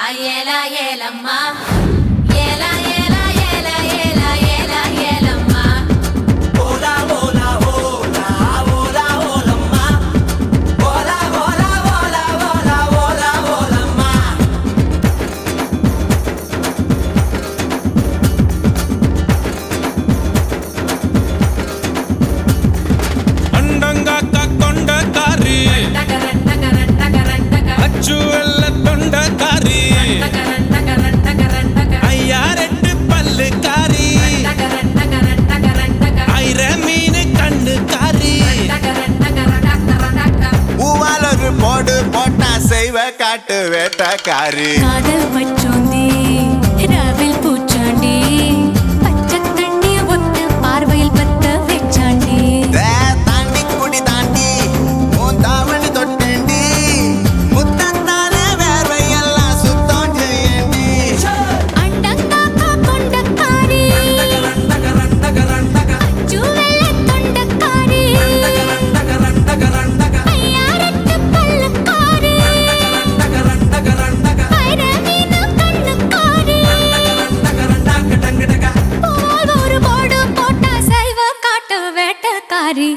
ஏலா ஏலம்மா ஏலா ஏலா ஏலா ஏலா ஏலா ஏலம்மா ஓலா ஓலா ஓலா ஓலா ஓலம்மா ஓலா ஓலா ஓலா ஓலா ஓலா ஓலம்மா ಅಂಡಂಗಾಕ ಕೊಂಡ ಕಾರಿ டகரன் டகரன் டகரன் டகரன் ಅಚ್ಚು ಎಲ್ಲ ತೊಂಡ ಕಾರಿ டகரன் டகரன் டகரன் டகரன் ಅಯ್ಯಾರೆಟ್ಟು ಪಲ್ಲು ಕಾರಿ டகரன் டகரன் டகரன் டகரன் ஐர மீன் கண்ணு காரி டகரன் டகரன் டகரன் டகரன் பூவால் ஒரு போடு போட்டா செய்வ காட்டு வேட்டக்காரி காதல் வச்சோந்தே ராவில் பூச்சாண்டி பச்சை தண்ணி ஒத்த பார்வையில் பத்த வச்சாண்டி தே தாண்டி குடி தாண்டி உன் தாவணி தொட்டேண்டி முத்தத்தான வேர்வை எல்லாம் சுத்தம் செய்யண்டி அண்டங்காக்கா கொண்டக்காரி டகரன் டகரன் டகரன் டகரன் அச்சுவெல்ல தொண்டக்காரி டகரன் டகரன் டகரன் டகரன் ஐயாரட்டு பல்லுக்காரி டகரன் டகரன் டகரன் ஐரவீன கண்ணுக்காரி டகரன் டக டங்க டக போல் ஒரு போடு போட்டா சைவ காட்டு வேட்டக்காரி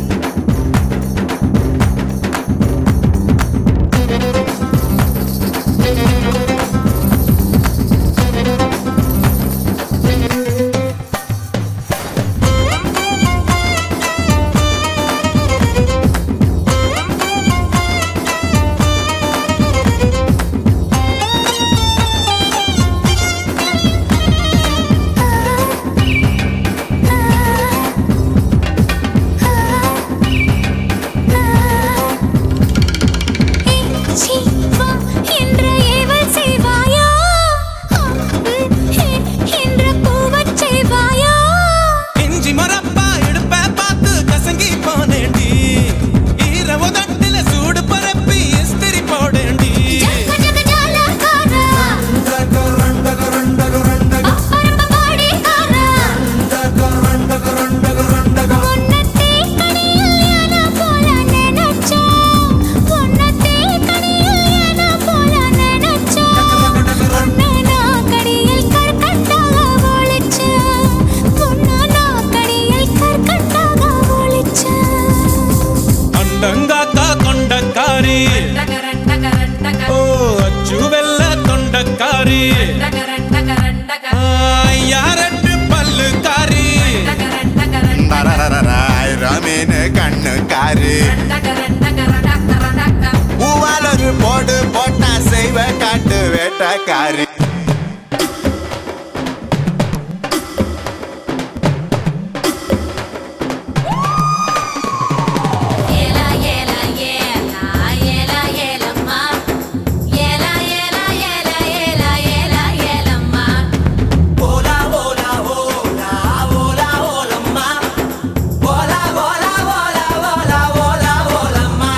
ஜீவா என்ற ஏவல் செய்வாயா என்ற பூவச் செய்வாயா இஞ்சி மரப்பா இடுப்ப பார்த்து கசங்கி போனேண்டி ஈர உதட்டில சூடு பரப்பி இஸ்திரி போடேண்டி ஜக ஜாலகாரா டகரன் டகரன் டகரன் டக அப்பரம்ப பாடிகாரா டகரன் டகரன் டகரன் டக உன்னத்தே கனியில் யானா போல நினைச்சா உன்னத்தே கனியில் யானா போல நினைச்சா உன்னை நான் கடியில் கற்கண்டாக ஒளிச்சா உன்னை நான் கடியில் கற்கண்டாக ஒளிச்சா ಅಂಡಂಗಾಕ ಕೊಂಡ ಕಾರಿ டகரன் டகரன் ಓ டகரன் ಅಚ್ಚು வெல்ல ತೊಂಡ ಕಾರಿ டகரன் டகரன் டகரன் ஐயாரெட்டு பல்லு காரி டகரன் டகரன் ரமீன் கண்ணுக்காரி டகரன் டகரன் டகரன் டகரன் பூவால் ஒரு போடு போட்டா செய்வ காட்டு வேட்டக்காரி ஏலா ஏலா ஏலா ஏலா ஏலம்மா ஏலா ஏலா ஏலா ஏலா ஏலா ஏலம்மா ஓலா ஓலா ஓலா ஓலா ஓலம்மா ஓலா ஓலா ஓலா ஓலா ஓலா ஓலம்மா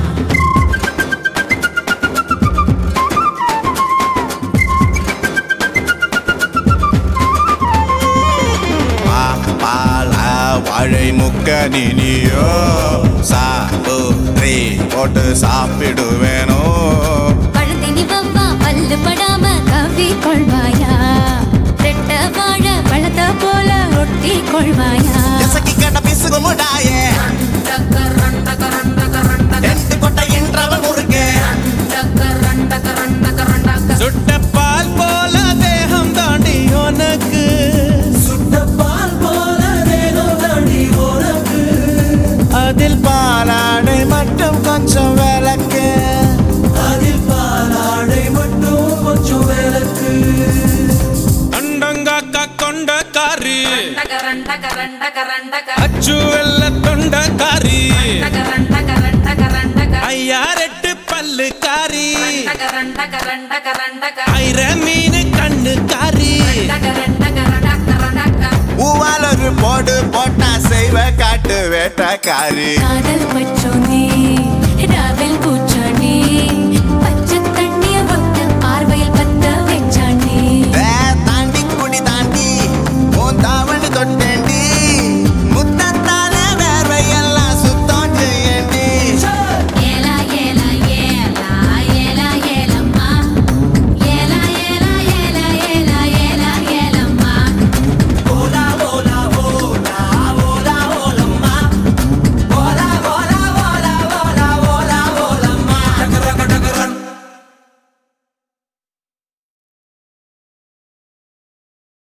பா பால வாழை முக்க நினியோ சாப்பிட்ரி போட்டு சாப்பிடுவேனோ பழந்தினி வவ்வா பல்லு படாம கவ்வி கொள்வாயா ரெட்ட வாழ பழத்த போல ஒட்டி கொள்வாயா எசக்கி கட்ட பிசுகு முடாயே டகரன் டகரன் டகரன் டகரன் டென்ட் கொட்ட இன்றவன் முருகே டகரன் டகரன் டகரன் டகரன் சுட்ட பால் போல தேகம் தாண்டி உனக்கு சுட்ட பால் போல தேகம் தாண்டி உனக்கு அதில் பாலாடை மட்டும் கொஞ்சம் விளக்கு அதில் பாலாடை மட்டும் கொஞ்சம் விளக்கு ಅಂಡಂಗಾಕ ಕೊಂಡ ಕಾರಿ டகரன் டகரன் டகரன் டகரன் ಅಚ್ಚು ಎಲ್ಲ ತೊಂಡ ಕಾರಿ டகரன் டகரன் டகரன் டகரன் ஐயாரெட்டு பல்லு காரி டகரன் டகரன் டகரன் டகரன் ஐர மீன் கண்ணு காரி டகரன் டகரன் டகரன் டகரன் பூவால் ஒரு போடு போட்டா செய்வ காட்டு வேட்டக்காரி காதல் பற்றோனே ராவில்